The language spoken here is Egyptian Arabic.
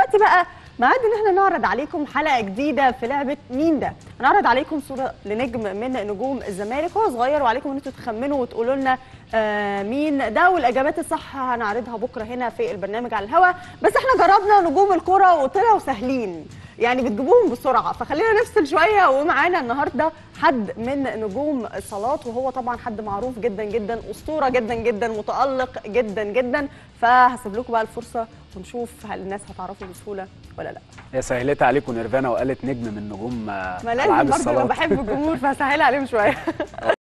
دلوقتي بقى ميعاد ان احنا نعرض عليكم حلقه جديده في لعبه مين ده هنعرض عليكم صوره لنجم من نجوم الزمالك هو صغير وعليكم ان انتوا تخمنوا وتقولوا لنا آه مين ده والاجابات الصح هنعرضها بكره هنا في البرنامج على الهوا بس احنا جربنا نجوم الكره وطلعوا سهلين يعني بتجيبوهم بسرعه فخلينا نفصل شويه ومعانا النهارده حد من نجوم الصالات وهو طبعا حد معروف جدا جدا اسطوره جدا جدا متالق جدا جدا فهسيب لكم بقى الفرصه ونشوف هل الناس هتعرفوا بسهوله ولا لا هي سهلت عليكم نيرفانا وقالت نجم من نجوم آه، ما العاب لازم برضه انا الصالات بحب الجمهور فهسهل عليهم شويه